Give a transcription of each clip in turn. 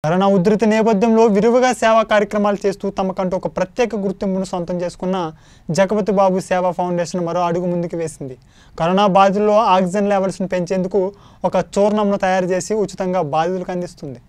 corona ఉధృతి నేపథ్యంలో విరివిగా సేవా కార్యక్రమాలు చేస్తూ తమకంటూ ఒక ప్రత్యేక గుర్తింపును సొంతం చేసుకున్న జగపతి బాబు సేవా ఫౌండేషన్ మరో అడుగు ముందుకు వేసింది కరోనా బాధితుల్లో ఆక్సిజన్ లెవెల్స్ను పెంచేందుకు ఒక చూర్ణంను తయారు చేసి ఉచితంగా బాధితులకు అందిస్తుంది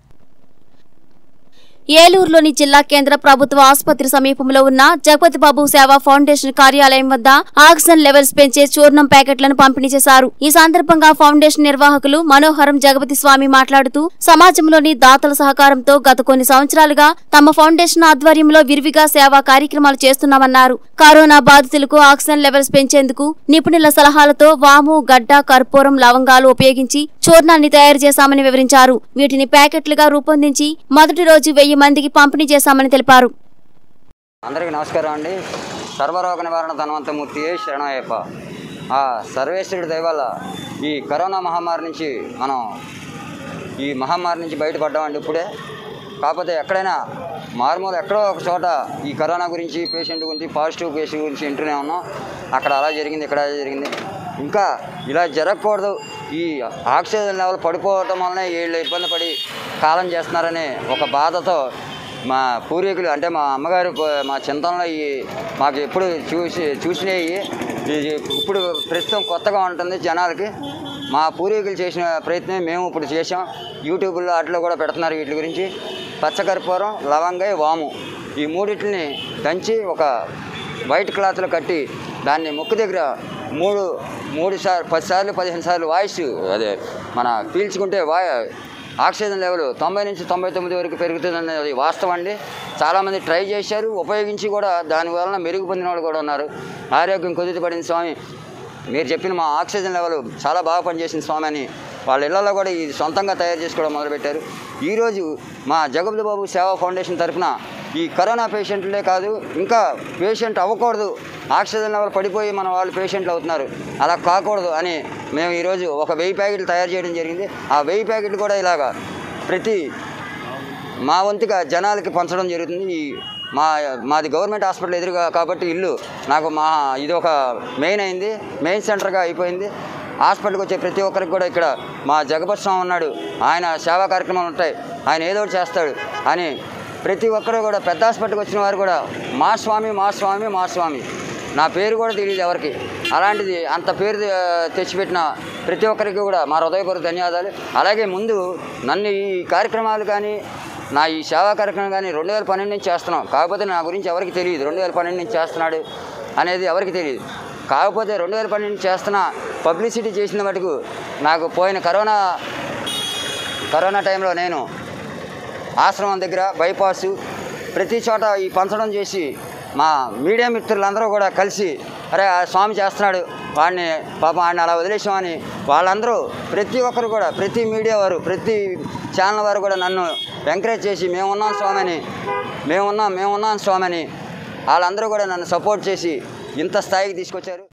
ఏలూరులోని జిల్లా కేంద్ర ప్రభుత్వ ఆసుపత్రి సమీపంలో ఉన్న జగపతి బాబు సేవా ఫౌండేషన్ కార్యాలయం వద్ద ఆక్సిజన్ లెవెల్స్ పెంచే చూర్ణం ప్యాకెట్లను పంపిణీ చేశారు ఈ సందర్భంగా ఫౌండేషన్ నిర్వాహకులు మనోహరం జగపతి స్వామి మాట్లాడుతూ సమాజంలోని దాతల సహకారంతో గత కొన్ని సంవత్సరాలుగా తమ ఫౌండేషన్ ఆధ్వర్యంలో విరివిగా సేవా కార్యక్రమాలు చేస్తున్నామన్నారు కరోనా బాధితులకు ఆక్సిజన్ లెవెల్స్ పెంచేందుకు నిపుణుల సలహాలతో వాము గడ్డ కర్పూరం లవంగాలు ఉపయోగించి చూర్ణాన్ని తయారు చేశామని వివరించారు వీటిని ప్యాకెట్లుగా రూపొందించి మొదటి రోజు వెయ్యి మందికి పంపిణీ చేశామని తెలిపారు అందరికీ నమస్కారం అండి సర్వరోగ నివారణ ధనవంతమూర్తి శరణయ్యప్ప ఆ సర్వేశ్వరుడి దయ వల్ల ఈ కరోనా మహమ్మారి నుంచి మనం ఈ మహమ్మారి నుంచి బయటపడ్డామండి ఇప్పుడే కాకపోతే ఎక్కడైనా మారుమూల ఎక్కడో ఒక చోట ఈ కరోనా గురించి పేషెంట్ గురించి పాజిటివ్ పేషెంట్ గురించి వింటూనే ఉన్నాం అక్కడ అలా జరిగింది ఇక్కడ అలా జరిగింది ఇంకా ఇలా జరగకూడదు ఈ ఆక్సిజన్ లెవెల్ పడిపోవటం వల్లనే వీళ్ళు ఇబ్బంది పడి కాలం చేస్తున్నారనే ఒక బాధతో మా పూర్వీకులు అంటే మా అమ్మగారు కొ- మా చింతనలో ఈ మాకు ఎప్పుడు చూసి చూసినవి ఇది ఇప్పుడు ప్రస్తుతం కొత్తగా ఉంటుంది జనాలకి మా పూర్వీకులు చేసిన ప్రయత్నం మేము ఇప్పుడు చేసాం యూట్యూబ్లో వాటిలో కూడా పెడుతున్నారు వీటి గురించి పచ్చకర్పూరం లవంగాయ వాము ఈ మూడింటిని దంచి ఒక వైట్ క్లాత్లో కట్టి దాన్ని ముక్కు దగ్గర మూడు మూడు సార్లు పది సార్లు పదిహేను సార్లు వాయిస్ అదే మన పీల్చుకుంటే వా ఆక్సిజన్ లెవెల్ తొంభై నుంచి తొంభై తొమ్మిది వరకు పెరుగుతుందనేది వాస్తవం అండి చాలామంది ట్రై చేశారు ఉపయోగించి కూడా దాని వలన మెరుగు పొందిన వాళ్ళు కూడా ఉన్నారు ఆరోగ్యం కుదుటపడింది స్వామి మీరు చెప్పిన మా ఆక్సిజన్ లెవెల్ చాలా బాగా పనిచేసింది స్వామి అని వాళ్ళ ఇళ్లలో కూడా ఇది సొంతంగా తయారు చేసుకోవడం మొదలుపెట్టారు ఈరోజు మా జగపతి బాబు సేవా ఫౌండేషన్ తరఫున ఈ కరోనా పేషెంట్లే కాదు ఇంకా పేషెంట్ అవ్వకూడదు ఆక్సిజన్ లెవెల్ పడిపోయి మన వాళ్ళు పేషెంట్లు అవుతున్నారు అలా కాకూడదు అని మేము ఈరోజు ఒక వెయ్యి ప్యాకెట్లు తయారు చేయడం జరిగింది ఆ వెయ్యి ప్యాకెట్లు కూడా ఇలాగా ప్రతి మా వంతుగా జనాలకి పంచడం జరుగుతుంది ఈ మా మాది గవర్నమెంట్ హాస్పిటల్ ఎదురుగా కాబట్టి ఇల్లు నాకు మా ఇది ఒక మెయిన్ అయింది మెయిన్ సెంటర్గా అయిపోయింది హాస్పిటల్కి వచ్చే ప్రతి ఒక్కరికి కూడా ఇక్కడ మా జగపతి స్వామి ఉన్నాడు ఆయన సేవా కార్యక్రమాలు ఉంటాయి ఆయన ఏదో ఒకటి చేస్తాడు అని ప్రతి ఒక్కరు కూడా పెద్ద హాస్పిటల్కి వచ్చిన వారు కూడా మా స్వామి మా స్వామి మా స్వామి నా పేరు కూడా తెలియదు ఎవరికి అలాంటిది అంత పేరు ఆ, తెచ్చిపెట్టిన ప్రతి ఒక్కరికి కూడా మా హృదయపూర్వక ధన్యవాదాలు అలాగే ముందు నన్ను ఈ కార్యక్రమాలు కానీ నా ఈ సేవా కార్యక్రమం కానీ రెండు వేల పన్నెండు నుంచి చేస్తున్నాం కాకపోతే నా గురించి ఎవరికి తెలియదు రెండు వేల పన్నెండు నుంచి చేస్తున్నాడు అనేది ఎవరికి తెలియదు కాకపోతే రెండు వేల పన్నెండు నుంచి చేస్తున్న పబ్లిసిటీ చేసిన మటుకు నాకు పోయిన కరోనా కరోనా టైంలో నేను ఆశ్రమం దగ్గర బైపాస్ ప్రతి చోట ఈ పంచడం చేసి మా మీడియా మిత్రులందరూ కూడా కలిసి అరే ఆ స్వామి చేస్తున్నాడు వాడిని పాపం వాడిని అలా వదిలేసామని వాళ్ళందరూ ప్రతి ఒక్కరు కూడా ప్రతి మీడియా వారు ప్రతి ఛానల్ వారు కూడా నన్ను ఎంకరేజ్ చేసి మేమున్నాం స్వామి అని మేమున్నాం మేమున్నాం స్వామి అని వాళ్ళందరూ కూడా నన్ను సపోర్ట్ చేసి ఇంత స్థాయికి తీసుకొచ్చారు